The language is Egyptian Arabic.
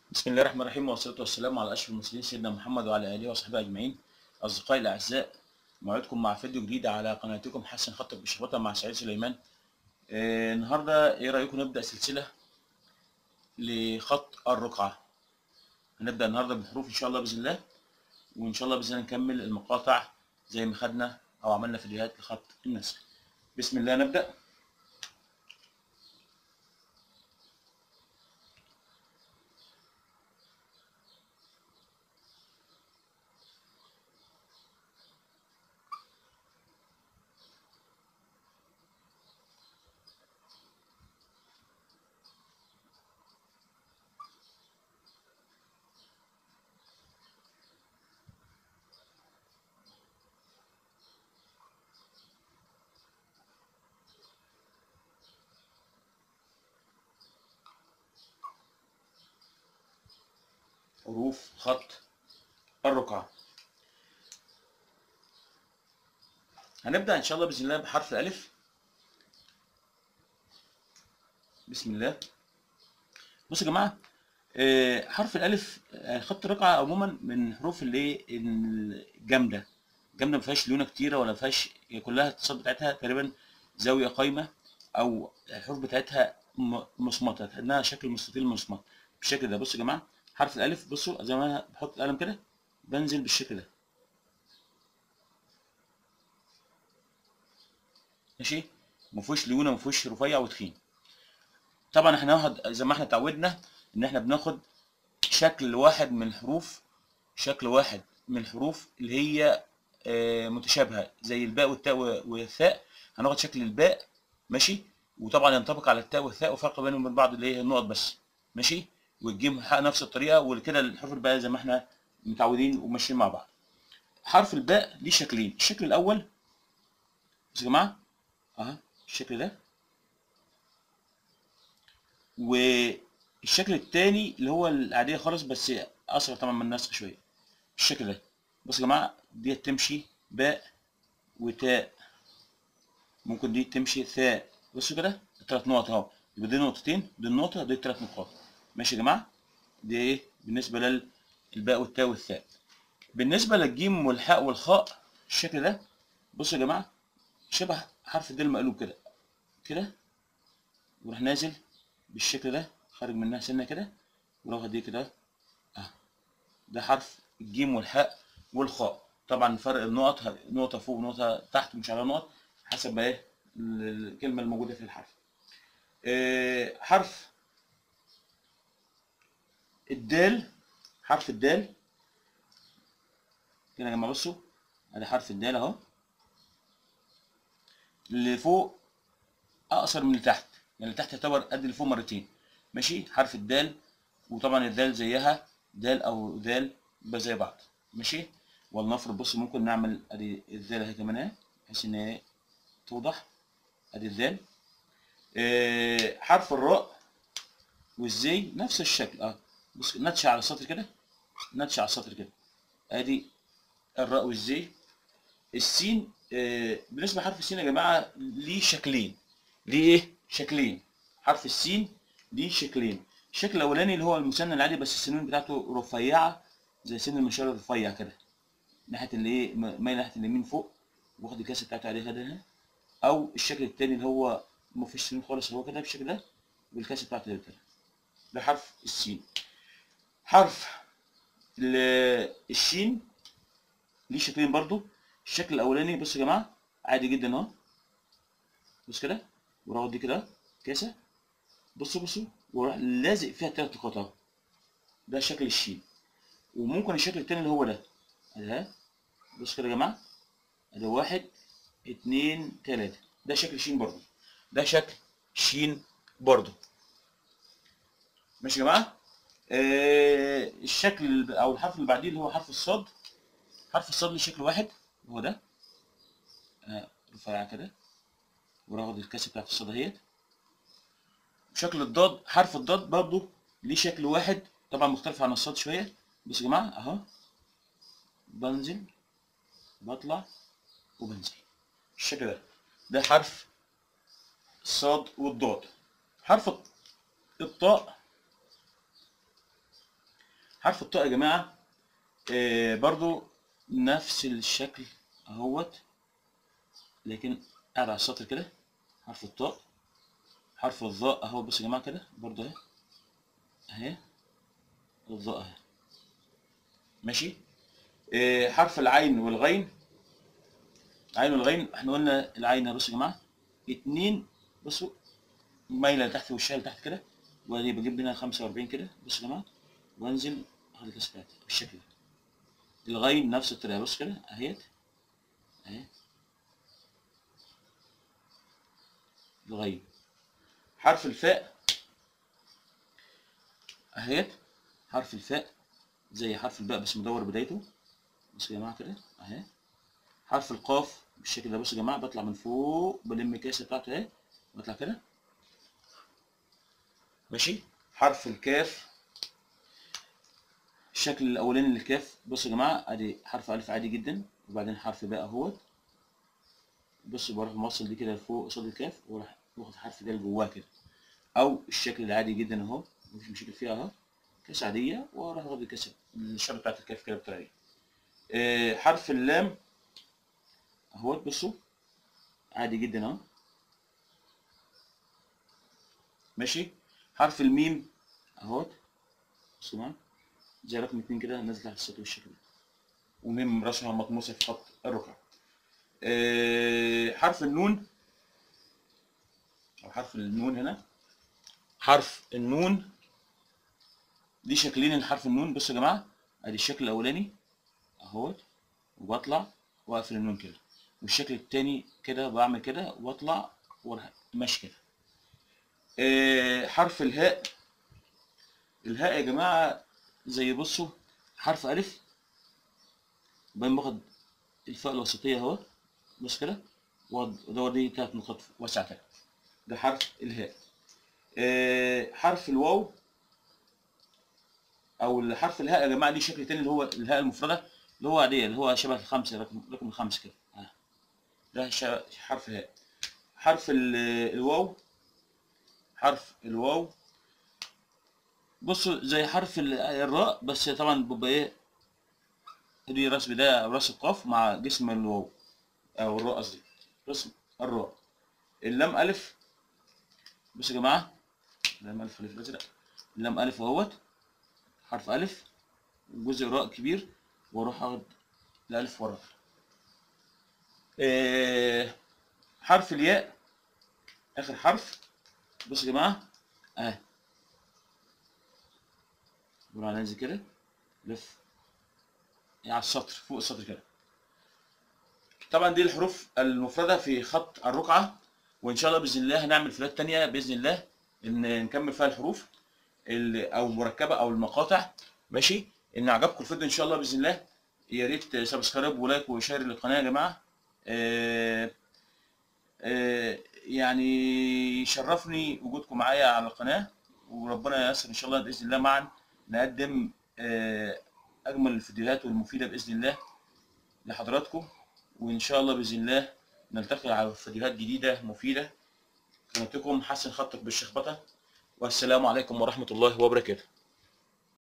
بسم الله الرحمن الرحيم والصلاة والسلام على أشرف المرسلين سيدنا محمد وعلى آله وصحبه أجمعين أصدقائي الأعزاء موعدكم مع فيديو جديد على قناتكم حسن خطك بشخبطة مع سعيد سليمان آه النهاردة إيه رأيكم نبدأ سلسلة لخط الرقعة هنبدأ النهاردة بالحروف إن شاء الله بإذن الله وإن شاء الله بإذن الله نكمل المقاطع زي ما خدنا أو عملنا فيديوهات لخط النسخ بسم الله نبدأ حروف خط الرقعة هنبدأ إن شاء الله بإذن الله بحرف الألف بسم الله بصوا يا جماعة آه، حرف الألف آه، خط الرقعة عموما من حروف اللي الجامدة جامدة ما فيهاش ليونة كتيرة ولا فيهاش هي كلها الاتصال بتاعتها تقريبا زاوية قايمة أو الحروف بتاعتها م- مصمتة إنها شكل مستطيل مصمت بالشكل ده بصوا يا جماعة حرف الألف بصوا زي ما أنا بحط القلم كده بنزل بالشكل ده ماشي ما فيهوش ليونه ما فيهوش رفيع وتخين طبعا احنا هناخد زي ما احنا اتعودنا ان احنا بناخد شكل واحد من الحروف شكل واحد من الحروف اللي هي آه، متشابهه زي الباء والتاء والثاء هناخد شكل الباء ماشي وطبعا ينطبق على التاء والثاء وفرق بينهم وبين بعض اللي هي النقط بس ماشي والجيم حق نفس الطريقه وكده الحروف الباء زي ما احنا متعودين وماشيين مع بعض حرف الباء ليه شكلين الشكل الاول بصوا يا جماعه اهو الشكل ده والشكل التاني اللي هو العادية خالص بس أصغر طبعا من النسخ شوية بالشكل ده بصوا يا جماعة دي تمشي باء وتاء ممكن دي تمشي ثاء بصوا كده تلات نقط اهو يبقى دي نقطتين دي النقطة دي تلات نقاط ماشي يا جماعة دي ايه بالنسبة للباء والتاء والثاء بالنسبة للجيم والحاء والخاء الشكل ده بصوا يا جماعة شبه حرف الدال المقلوب كده كده وراح نازل بالشكل ده خارج منها سنه كده وراح دي كده اه ده حرف الجيم والحاء والخاء طبعا فرق النقط ه- نقطه فوق ونقطه تحت مش على نقط حسب بقى ايه ال- الكلمه الموجوده في الحرف آه حرف الدال حرف الدال كده يا جماعه بصوا ادي حرف الدال اهو اللي فوق اقصر من اللي تحت يعني اللي تحت يعتبر قد اللي فوق مرتين ماشي حرف الدال وطبعا الدال زيها دال او ذال يبقى زي بعض ماشي ولنفرض بص ممكن نعمل ادي الذال اهي كمان اهي بحيث ان هي توضح ادي الذال آه حرف الراء والزي نفس الشكل اه بص نتش على السطر كده نتش على السطر كده ادي الراء والزي السين آه بالنسبه لحرف السين يا جماعه ليه شكلين ليه ايه شكلين حرف السين ليه شكلين الشكل الاولاني اللي هو المثنى العادي بس السنون بتاعته رفيعه زي سن المنشار الرفيع كده ناحيه اللي ايه م- مايل ناحيه اليمين فوق واخد الكاسه بتاعته عليه كده هنا او الشكل التاني اللي هو ما فيش سنون خالص هو كده بالشكل ده والكاسه بتاعته اللي كده ده حرف السين حرف ال- الشين ليه شكلين برضو الشكل الاولاني بصوا يا جماعه عادي جدا اهو بص كده وراح دي كده كاسه بصوا بصوا وراح لازق فيها تلات نقاط اهو ده شكل الشين وممكن الشكل التاني اللي هو ده ادي ها بص كده يا جماعه ادي واحد اتنين تلاته ده شكل شين برضو ده شكل شين برضو ماشي يا جماعه آه الشكل ال- او الحرف اللي بعديه اللي هو حرف الصاد حرف الصاد ليه شكل واحد هو ده آه رفيع كده وراخد الكاسه بتاعت الصاد اهيت شكل الضاد حرف الضاد برضو ليه شكل واحد طبعا مختلف عن الصاد شويه بصوا يا جماعه اهو بنزل بطلع وبنزل الشكل ده ده حرف الصاد والضاد حرف الطاء حرف الطاء يا جماعه آه برضو نفس الشكل اهوت لكن قاعد على السطر كده حرف الطاء حرف الظاء اهو بص يا جماعه كده برضو اهي اهي الظاء اهي ماشي آه حرف العين والغين العين والغين احنا قلنا العين بصوا يا جماعه اتنين بصوا مايله لتحت وشها لتحت كده وادي بجيب هنا 45 كده بصوا يا جماعه وانزل اخد الكاس بتاعتي بالشكل ده الغين نفس الطريقه بص كده اهيت اهي الغين حرف الفاء اهيت حرف الفاء زي حرف الباء بس مدور بدايته بصوا يا جماعه كده اهي حرف القاف بالشكل ده بصوا يا جماعه بطلع من فوق بلم الكاسه بتاعته اهي بطلع كده ماشي حرف الكاف الشكل الاولاني للكاف بصوا يا جماعه ادي حرف الف عادي جدا وبعدين حرف باء اهوت بصوا بروح موصل دي كده لفوق قصاد الكاف واروح واخد حرف ده لجواه كده او الشكل العادي جدا اهو مفيش مشاكل فيها اهو كاس عاديه واروح واخد الكاس الشبكه بتاعت الكاف كده بالطريقه دي آه، حرف اللام اهوت بصوا عادي جدا اهو ماشي حرف الميم اهوت بصوا معايا زي رقم اتنين كده نازل تحت السطر بالشكل ده وميم راسها مطموسه في خط الركع آه، حرف النون او حرف النون هنا حرف النون دي شكلين لحرف النون بصوا يا جماعه ادي الشكل الاولاني اهوت وبطلع واقفل النون كده والشكل التاني كده بعمل كده واطلع واروح ماشي كده آه، حرف الهاء الهاء يا جماعه زي بصوا حرف الف باين باخد الفاء الوسطيه اهو بص كده وادور دي تلات نقاط واسعه كده ده حرف الهاء آه، حرف الواو او حرف الهاء يا جماعه ليه شكل تاني اللي هو الهاء المفرده اللي هو عاديه اللي هو شبه الخمسه رقم رقم الخمس كده آه. ده ش- حرف الهاء حرف ال- الواو حرف الواو بصوا زي حرف ال- الراء بس طبعا بيبقى ايه دي راس بدايه او راس القاف مع جسم الواو او الراء قصدي رسم الراء اللام الف بصوا يا جماعه اللام الف الف الازرق اللام الف اهوت حرف الف جزء راء كبير واروح اخد الالف ورا إيه حرف الياء اخر حرف بصوا يا جماعه اهي بروح انزل كده لف على السطر فوق السطر كده طبعا دي الحروف المفردة في خط الرقعة وإن شاء الله بإذن الله هنعمل فيديوهات تانية بإذن الله إن نكمل فيها الحروف ال- أو المركبة أو المقاطع ماشي إن عجبكم الفيديو إن شاء الله بإذن الله يا ريت سبسكرايب ولايك وشير للقناة يا جماعة آه آه يعني شرفني وجودكم معايا على القناة وربنا ييسر إن شاء الله بإذن الله معا نقدم آه أجمل الفيديوهات والمفيدة بإذن الله لحضراتكم وإن شاء الله بإذن الله نلتقي على فيديوهات جديدة مفيدة قناتكم حسن خطك بالشخبطة والسلام عليكم ورحمة الله وبركاته